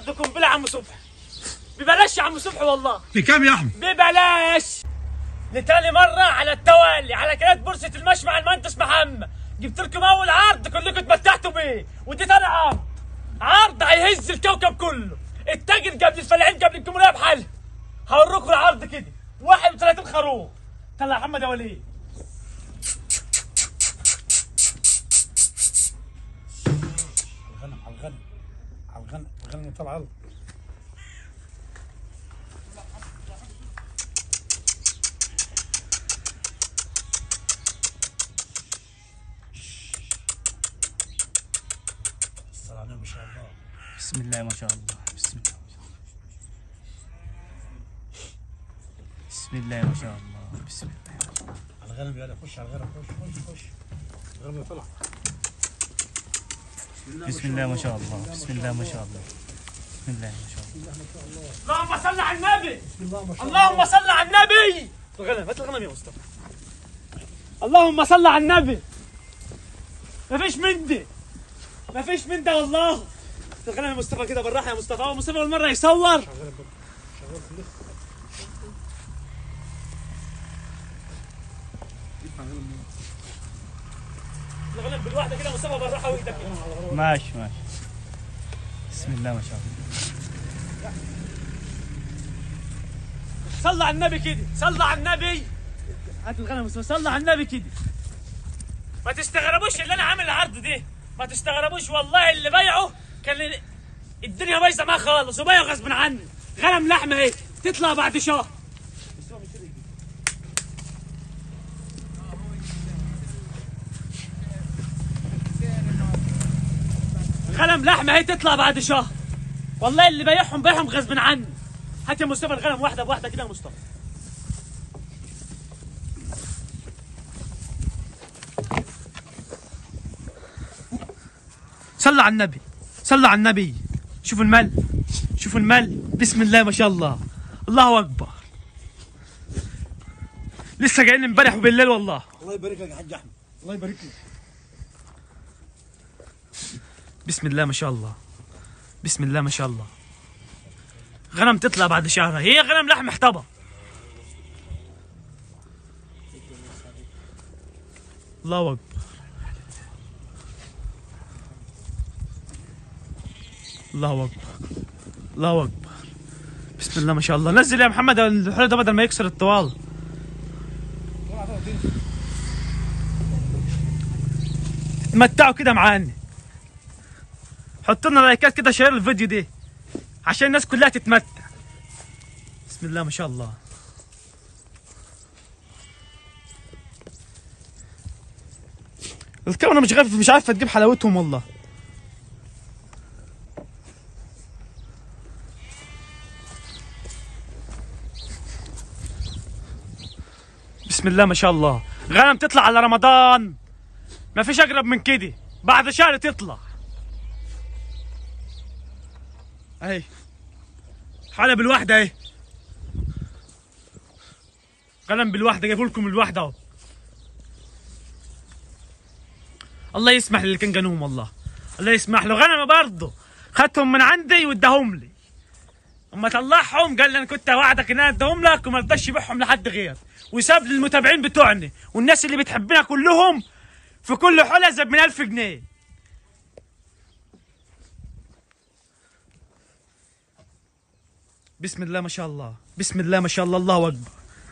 عرضكم بلا عم صبح ببلاش يا عم صبح والله بكام يا احمد ببلاش لتاني مرة على التوالي على قناة بورصة المشمع المهندس محمد جبت لكم أول عرض كلكم اتمتعتوا بيه ودي تاني عرض عرض هيهز الكوكب كله التاجر قبل الفلاحين قبل الجمهورية بحالها هوريكم العرض كده 31 خروف طلع يا محمد يا وليد الغنم على الغنم على الغنم الغنم طلع الله الصلاة على النبي ما شاء الله بسم الله ما شاء الله بسم الله بسم الله ما شاء الله بسم الله على الغنم يلا خش على الغنم خش خش خش الغنم طلع بسم الله ما شاء الله بسم الله ما شاء الله بسم الله ما شاء الله اللهم صل على النبي بسم الله ما شاء اللهم صل على النبي الغنم هات الغنم يا مصطفى اللهم صل على النبي ما فيش من دي ما فيش من ده والله الغنم يا مصطفى كده بالراحه يا مصطفى هو مصطفى اول مره يصور شغال في اللخ الغنم بالواحده كده يا مصطفى بالراحه وايدك كده. ماشي ماشي بسم الله ما شاء الله صلى على النبي كده صلى على النبي هات الغنم يا مصطفى صلى على النبي كده ما تستغربوش اللي انا عامل العرض ده ما تستغربوش والله اللي بايعه كان الدنيا بايظه معاه خالص وبايعه غصب عني غنم لحمه اهي تطلع بعد شهر غنم لحمه اهي تطلع بعد شهر والله اللي بايعهم بايعهم غصب عني هات يا مصطفى الغنم واحده بواحده كده يا مصطفى صلى على النبي صلى على النبي شوفوا المل شوفوا المل بسم الله ما شاء الله الله اكبر لسه جايين امبارح وبالليل والله الله يبارك لك يا حاج احمد الله يبارك لك بسم الله ما شاء الله بسم الله ما شاء الله غنم تطلع بعد شهر هي غنم لحم احتبى الله اكبر الله اكبر الله اكبر بسم الله ما شاء الله نزل يا محمد الحلو ده بدل ما يكسر الطوال تمتعوا كده معانا حطوا لنا لايكات كده شير الفيديو دي عشان الناس كلها تتمتع بسم الله ما شاء الله الكاميرا مش عارف مش عارفه تجيب حلاوتهم والله بسم الله ما شاء الله غنم تطلع على رمضان ما فيش اقرب من كده بعد شهر تطلع اهي حلب الواحدة اهي غنم بالواحدة جايبوا لكم الواحدة اهو الله يسمح للي كان جنوم والله الله يسمح له غنم برضه خدتهم من عندي واداهم لي اما طلعهم قال لي انا كنت وعدك ان انا اديهم لك وما رضاش يبيعهم لحد غير وساب للمتابعين بتوعنا والناس اللي بتحبنا كلهم في كل حلزة من ألف جنيه بسم الله ما شاء الله بسم الله ما شاء الله الله أكبر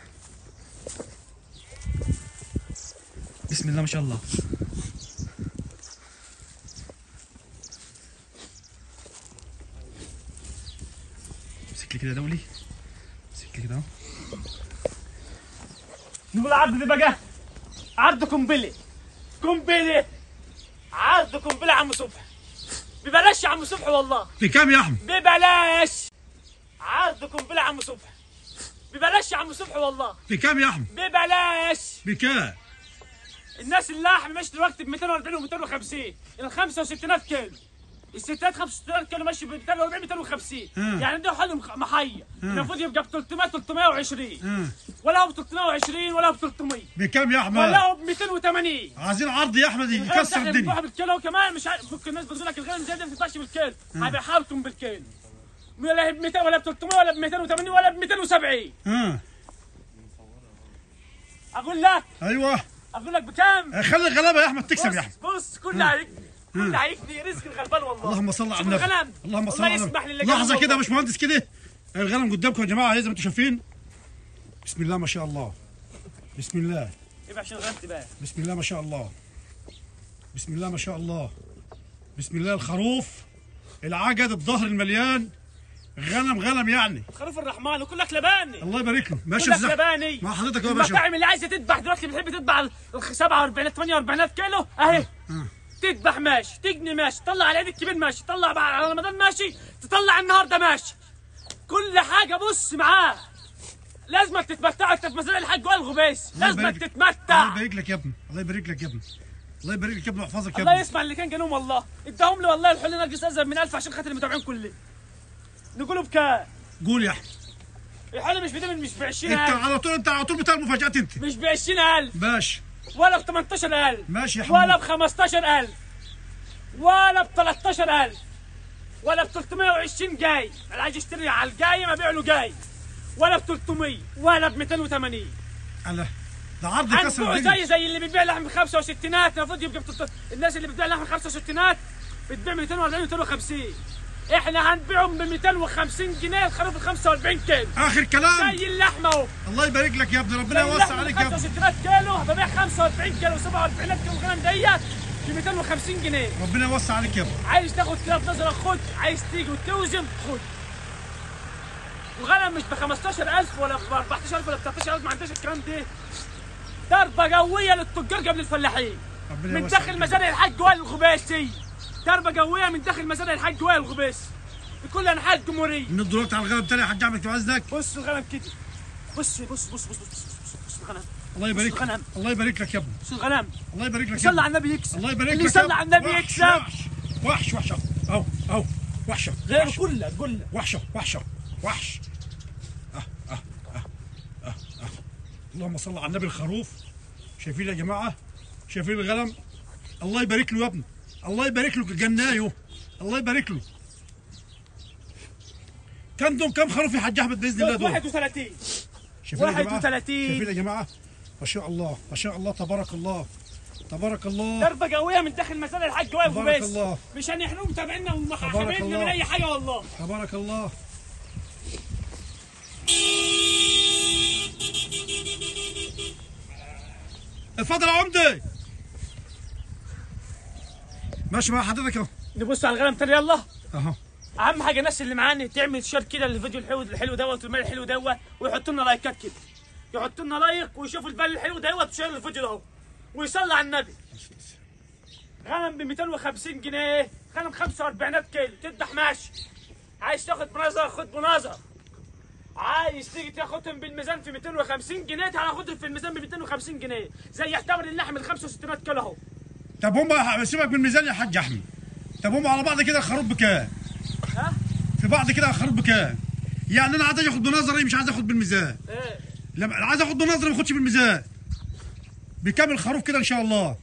بسم الله ما شاء الله امسك لي كده دولي امسك لي كده اهو نقول عرض دي بقى عرض قنبله قنبله عرض قنبله عم صبحي ببلاش يا عم صبحي والله بكام يا احمد ببلاش عرض قنبله عم صبحي ببلاش يا عم صبحي والله بكام يا احمد ببلاش بكام الناس اللحم ماشي دلوقتي ب 240 و 250 الخمسه وستينات كيلو الستات 65 كيلو ماشي ب 240 250 آه. يعني ده حل مخ- محيه المفروض يبقى ب 300 320 آه. ولا هو ب 320 ولا ب 300 بكام يا ولا احمد هو ب 280 عايزين عرض يا احمد الغنم يكسر احنا الدنيا بنبيعها بالكيلو كمان مش عارف ممكن الناس بتقول لك الغنم زي ده ما تطلعش بالكيلو هبيعها لكم بالكيلو ولا ب 200 ولا ب 300 ولا ب 280 ولا ب 270 ها اقول لك ايوه اقول لك بكام خلي الغلابه يا احمد تكسب يا احمد بص بص كل عليك كل عليكني رزق الغلبان والله اللهم صل على شوف النبي الغنم اللهم صل الله على يسمح النبي للي لحظه قاعد كده يا والله. باشمهندس كده الغنم قدامكم يا جماعه زي ما انتم شايفين بسم الله ما شاء الله بسم الله يبقى عشان غنمت بقى بسم الله ما شاء الله بسم الله ما شاء الله بسم الله الخروف العجد الظهر المليان غنم غنم يعني خروف الرحمن وكلك لباني الله يبارك له ماشي كلك ازاي لباني مع حضرتك يا باشا المطاعم اللي عايزه تذبح دلوقتي بتحب تذبح ال 47 48 كيلو اهي تذبح ماشي تجني ماشي تطلع على العيد الكبير ماشي تطلع بقى على رمضان ماشي تطلع النهارده ماشي كل حاجه بص معاه لازم تتمتع انت في مزارع الحاج والغبيس الله لازم يبارك لك. تتمتع الله يبارك لك يا ابني الله يبارك لك يا ابني الله يبارك لك يا ابني ويحفظك يا الله ابني يسمع اللي كان جنوم والله اداهم لي والله الحل ناقص ازيد من 1000 عشان خاطر المتابعين كلهم نقولوا بكام قول يا احمد الحل مش بدون مش ب انت 20000 على طول انت على طول بتاع المفاجات انت مش ب 20000 ماشي ولا ب 18000 ماشي يا ولا حمود ب 15000 ولا ب 13000 ولا ب 320 جاي انا عايز اشتري على الجاي ما ابيع له جاي ولا ب 300 ولا ب 280 الله ده عرض كسر هنبيعه الدنيا زي زي اللي بيبيع لحم 65 المفروض يبقى بتط... الناس اللي بتبيع لحم 65 بتبيع 240 250 احنا هنبيعهم ب 250 جنيه الخروف ال 45 كيلو اخر كلام زي اللحمه اهو الله يبارك لك يا ابني ربنا زي يوسع اللحمة عليك يا ابني 65 كيلو ببيع 45 كيلو 47 كيلو غنم ديت ب 250 جنيه ربنا يوسع عليك يا ابني عايز تاخد كلاب نظرة خد عايز تيجي وتوزن خد وغنم مش ب 15000 ولا ب 14000 ولا ب 13000 ما عندناش الكلام ده ضربة قوية للتجار قبل الفلاحين ربنا من يوسع داخل عليك. مزارع الحاج وائل الغباسي ضربة قوية من داخل مزارع الحاج وائل الغباسي بكل انحاء الجمهورية من دلوقتي على الغلب تاني يا حاج احمد عايزك بص الغنم كده بص بص بص بص بص بص بص, بص الغنم الله يبارك الغنم. لك الله يبارك لك يا ابني بص الغنم الله يبارك لك يا صلى ابني. على النبي يكسب الله يبارك لك اللي يا يصلي ابني. على النبي وحش، يكسب وحش وحش وحش اهو اهو وحشه غير وحشة. كله كله وحشه وحشه وحش آه آه آه آه آه. اللهم صل على النبي الخروف شايفين يا جماعه شايفين الغنم الله يبارك له يا ابني الله يبارك له جنايه الله يبارك له كم دول كم خروف يا حاج احمد باذن الله دول 31 شايفين يا جماعه 31. شايفين يا جماعه ما شاء الله ما شاء الله تبارك الله تبارك الله ضربة قوية من داخل مزارع الحاج واقف تبارك وبس الله. مش هنحرم متابعينا تبارك وحبايبنا الله. من أي حاجة والله تبارك الله اتفضل يا عمدي ماشي مع حضرتك اهو نبص على الغنم تاني يلا اهو أهم حاجة الناس اللي معانا تعمل شير كده للفيديو الحلو الحلو دوت والمال الحلو دوت ويحطوا لنا لايكات كده يحطوا لنا لايك ويشوفوا البال الحلو دوت وشير الفيديو ده ويصلي على النبي غنم ب 250 جنيه غنم 45 كيلو تذبح ماشي عايز تاخد مناظر خد مناظر عايز تيجي تاخدهم بالميزان في 250 جنيه هناخدهم في الميزان ب 250 جنيه زي يعتبر اللحم ال 65 كيلو اهو طب هم سيبك من الميزان يا حاج احمد طب هم على بعض كده الخروف بكام؟ ها؟ في بعض كده الخروف بكام؟ يعني انا عايز اخد بنظري مش عايز اخد بالميزان ايه لما أنا عايز اخد بنظري ما اخدش بالميزان بكام الخروف كده ان شاء الله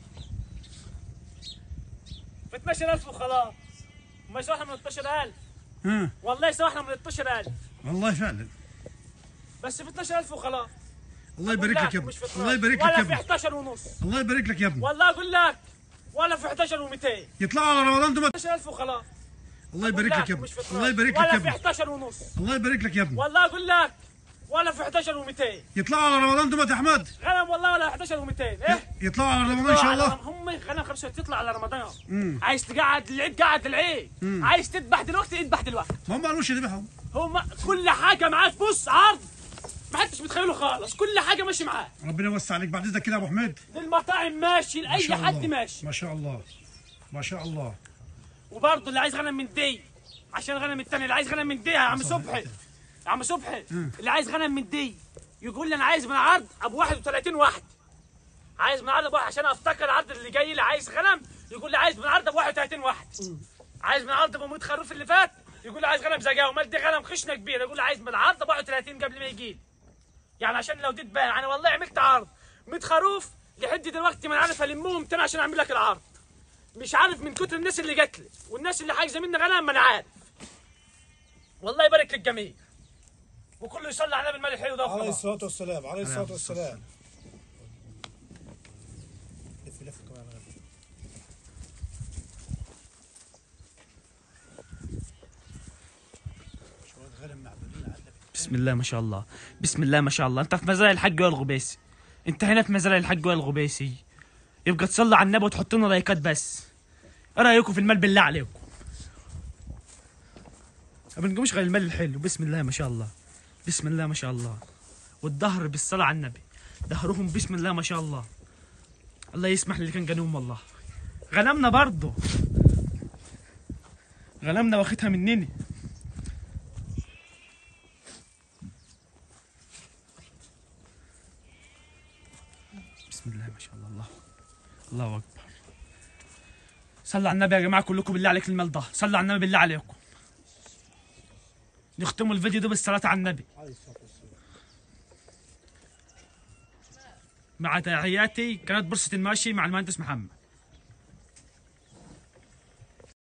ب 12000 وخلاص ما يسوحنا من 12000 ها والله يسوحنا من 12000 والله فعلا بس ب 12000 وخلاص الله يبارك لك يا ابني مش في الله يبارك لك ولا يا في ابني 11 ونص الله يبارك لك يا ابني والله اقول لك ولا في 11 و200 يطلعوا على رمضان دول 12000 وخلاص الله يبارك لك يا ابني مش في الله يبارك لك يا ولا في ابني 11 ونص الله يبارك لك يا ابني والله اقول لك ولا في 11 و200 يطلعوا على رمضان دول يا احمد غنم والله ولا 11 و200 ايه يطلعوا على رمضان ان شاء الله هم غنم خمسة تطلع على رمضان مم. عايز تقعد العيد قعد العيد عايز تذبح دلوقتي اذبح دلوقتي ما هم قالوش يذبحهم هم كل حاجه معاك بص عرض ما حدش متخيله خالص كل حاجه ماشي معاه ربنا يوسع عليك بعد اذنك كده يا ابو حميد للمطاعم ماشي ما لاي شاء حد الله. ماشي ما شاء الله ما شاء الله وبرضه اللي عايز غنم من دي عشان غنم التاني اللي عايز غنم من دي يا عم صبحي يا عم صبحي اللي عايز غنم من دي يقول لي انا عايز من عرض ابو 31 واحد عايز من عرض ابو عشان افتكر العرض اللي جاي لي عايز غنم يقول لي عايز من عرض ابو 31 واحد عايز من عرض ابو 100 خروف اللي فات يقول لي عايز غنم زجاجه ومال دي غنم خشنه كبيره يقول لي عايز من عرض ابو 31 قبل ما يجي لي يعني عشان لو دي تبان انا والله عملت عرض 100 خروف لحد دلوقتي ما أنا عارف المهم تاني عشان اعمل لك العرض مش عارف من كتر الناس اللي جات لي والناس اللي حاجزه مني غنم ما انا عارف والله يبارك الجميع وكله يصلي على النبي الملك الحلو ده عليه وخلاص. الصلاة والسلام عليه الصلاة والسلام لف لف كمان يا غالي. شوية غنم معدودين على النبي. بسم الله ما شاء الله بسم الله ما شاء الله انت في مزارع الحج وائل الغبيسي انت هنا في مزارع الحج وائل الغبيسي يبقى تصلي على النبي وتحط لنا لايكات بس ايه رايكم في المال بالله عليكم ما بنقومش غير المال الحلو بسم الله ما شاء الله بسم الله ما شاء الله والظهر بالصلاة على النبي ظهرهم بسم الله ما شاء الله الله يسمح للي كان جنوم والله غنمنا برضه غنمنا واخدها مننا بسم الله ما شاء الله الله الله اكبر صلوا على النبي يا جماعه كلكم بالله عليك المال ده صلوا على النبي بالله عليكم نختموا الفيديو ده بالصلاه على النبي عليه الصلاة والسلام مع تحياتي قناه بورصه الماشي مع المهندس محمد